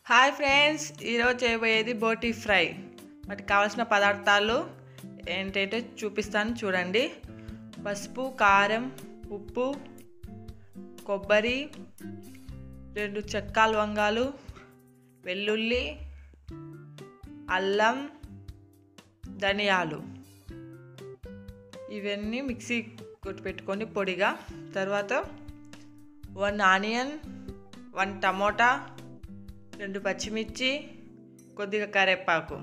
hi friends ఈరోజు చేయబోయేది బోటీ fry వాటికి కావాల్సిన పదార్థాలు ఏంటంటే చూపిస్తాను చూడండి పసుపు కారం ఉప్పు కొబ్బరి రెండు చెక్క లవంగాలు వెల్లుల్లి అల్లం ధనియాలు ఇవన్నీ మిక్సీ కొట్టి పెట్టుకొని పొడిగా తర్వాత వన్ ఆనియన్ వన్ టమోటా రెండు పచ్చిమిర్చి కొద్దిగా కరివేపాకు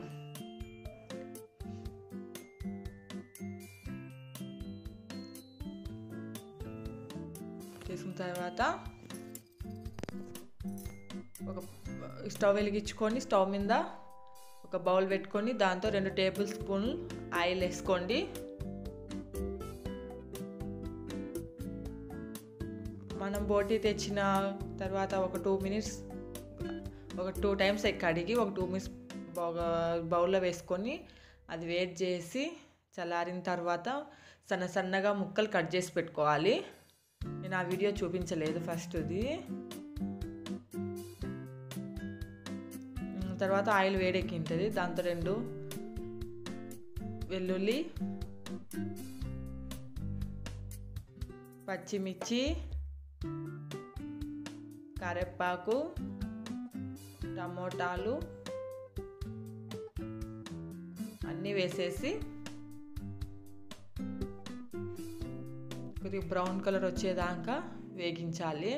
తీసుకున్న తర్వాత ఒక స్టవ్ వెలిగించుకొని స్టవ్ మీద ఒక బౌల్ పెట్టుకొని దాంతో రెండు టేబుల్ స్పూన్లు ఆయిల్ వేసుకోండి మనం బోటీ తెచ్చిన తర్వాత ఒక టూ మినిట్స్ ఒక టూ టైమ్స్ కడిగి ఒక టూ మినిట్స్ బాగా బౌల్లో వేసుకొని అది వేట్ చేసి చల్లారిన తర్వాత సన్న సన్నగా ముక్కలు కట్ చేసి పెట్టుకోవాలి నేను ఆ వీడియో చూపించలేదు ఫస్ట్ది తర్వాత ఆయిల్ వేడెక్కింటుంది దాంతో రెండు వెల్లుల్లి పచ్చిమిర్చి కరివేపాకు టమోటాలు అన్నీ వేసేసి కొద్దిగా బ్రౌన్ కలర్ వచ్చేదాకా వేగించాలి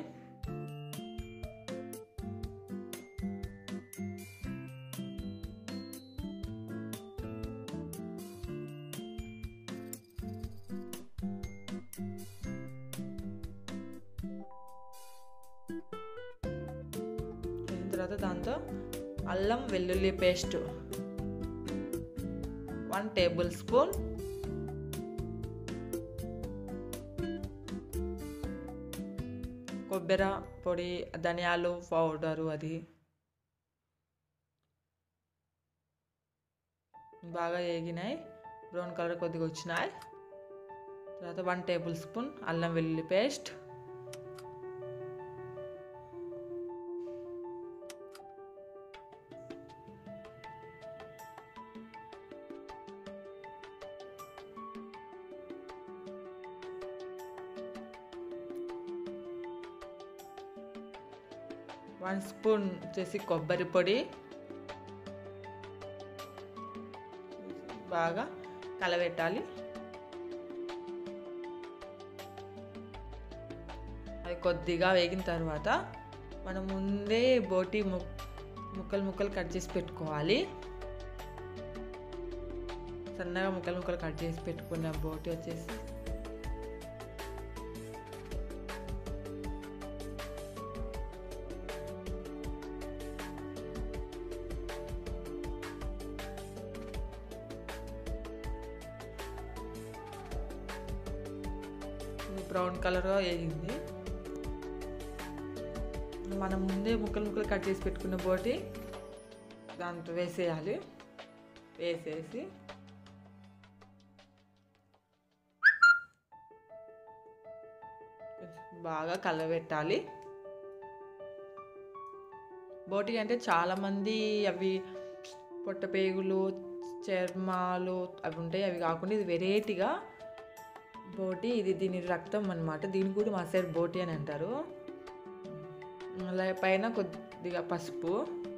వేసిన తర్వాత దాంతో అల్లం వెల్లుల్లి పేస్ట్ వన్ టేబుల్ స్పూన్ కొబ్బరి పొడి ధనియాలు పౌడరు అది బాగా వేగినాయి బ్రౌన్ కలర్ కొద్దిగా వచ్చినాయి తర్వాత వన్ టేబుల్ స్పూన్ అల్లం వెల్లుల్లి పేస్ట్ వన్ స్పూన్ వచ్చేసి కొబ్బరి పొడి బాగా కలబెట్టాలి అది కొద్దిగా వేగిన తర్వాత మనం ముందే బోటి ముక్కలు ముక్కలు కట్ చేసి పెట్టుకోవాలి సన్నగా ముక్కలు ముక్కలు కట్ చేసి పెట్టుకున్న బోటి వచ్చేసి బ్రౌన్ కలర్గా వేగింది మనం ముందే ముక్కలు ముక్కలు కట్ చేసి పెట్టుకున్న బోటి దాంట్లో వేసేయాలి వేసేసి బాగా కలబెట్టాలి బోటి అంటే చాలామంది అవి పొట్టపేగులు చర్మాలు అవి ఉంటాయి అవి కాకుండా ఇది వెరైటీగా బోటి ఇది దీని రక్తం అనమాట దీని కూడా మా సైడ్ బోటి అని అంటారు అలా పైన కొద్దిగా పసుపు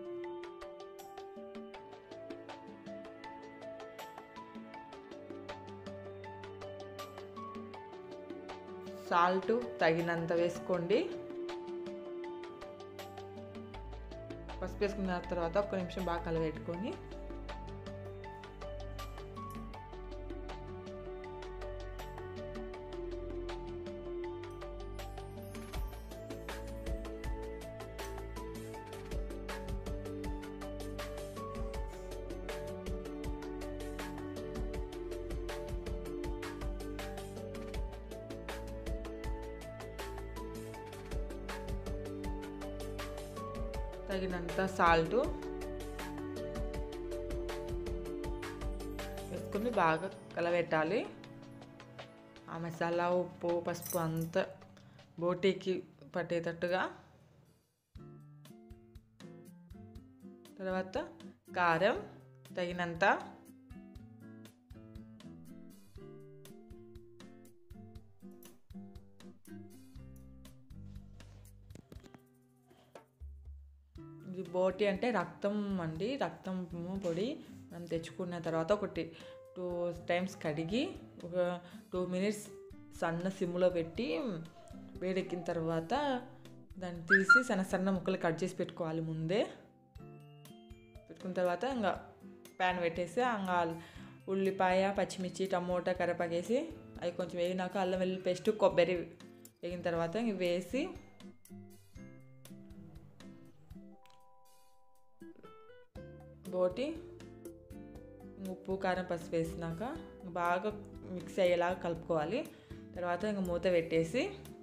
సాల్ట్ తగినంత వేసుకోండి పసుపు వేసుకున్న తర్వాత ఒక్క నిమిషం బాగా కలబెట్టుకొని తగినంత సాల్ట్ వేసుకుని బాగా కలబెట్టాలి ఆ మసాలా ఉప్పు పసుపు అంతా బోటీకి పట్టేటట్టుగా తర్వాత కారం తగినంత ఇది బోటి అంటే రక్తం అండి రక్తం పొడి మనం తెచ్చుకున్న తర్వాత ఒకటి టూ టైమ్స్ కడిగి ఒక టూ మినిట్స్ సన్న సిమ్లో పెట్టి వేడెక్కిన తర్వాత దాన్ని తీసి సన్న సన్న ముక్కలు కట్ చేసి పెట్టుకోవాలి ముందే పెట్టుకున్న తర్వాత ఇంకా ప్యాన్ పెట్టేసి ఇంకా ఉల్లిపాయ పచ్చిమిర్చి టమోటా కరివేపాకేసి అవి కొంచెం వేగినాక అల్లం వెల్లుల్లి పేస్ట్ కొబ్బరి వేగిన తర్వాత ఇంక వేసి బోటి ఉప్పు కారం పసుపు వేసినాక బాగా మిక్స్ అయ్యేలాగా కలుపుకోవాలి తర్వాత ఇంక మూత పెట్టేసి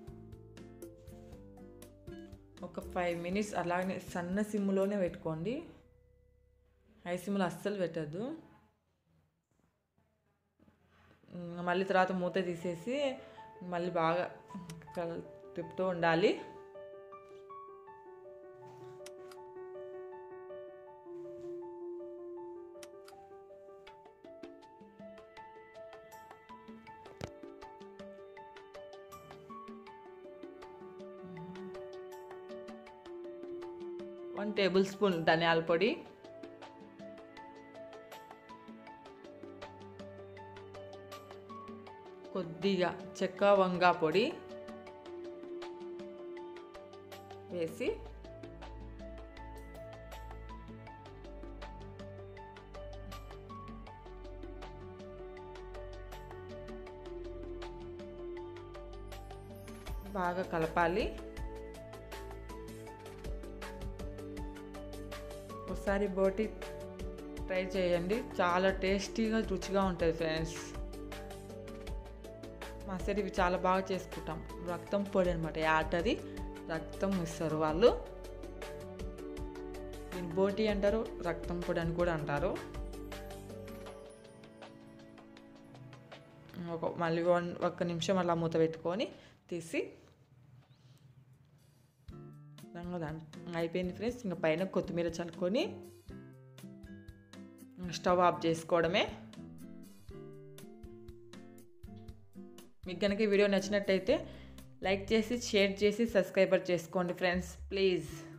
ఒక ఫైవ్ మినిట్స్ అలాగనే సన్న సిమ్లోనే పెట్టుకోండి హై సిమ్లో అస్సలు పెట్టద్దు మళ్ళీ తర్వాత మూత తీసేసి మళ్ళీ బాగా కల్ తిప్పుతూ ఉండాలి వన్ టేబుల్ స్పూన్ ధనియాల పొడి కొద్దిగా చెక్క వంగ పొడి వేసి బాగా కలపాలి ఒకసారి బోటి ట్రై చేయండి చాలా టేస్టీగా రుచిగా ఉంటుంది ఫ్రెండ్స్ మా సైడ్ ఇవి చాలా బాగా చేసుకుంటాం రక్తం పొడి అనమాట యాటది రక్తం ఇస్తారు వాళ్ళు దీని బోటి అంటారు రక్తం పొడి అని కూడా అంటారు ఒక మళ్ళీ వన్ ఒక్క నిమిషం అలా మూత పెట్టుకొని తీసి అయిపోయింది ఫ్రెండ్స్ ఇంకా పైన కొత్తిమీర చల్లుకొని స్టవ్ ఆఫ్ చేసుకోవడమే మీకు కనుక ఈ వీడియో నచ్చినట్టయితే లైక్ చేసి షేర్ చేసి సబ్స్క్రైబర్ చేసుకోండి ఫ్రెండ్స్ ప్లీజ్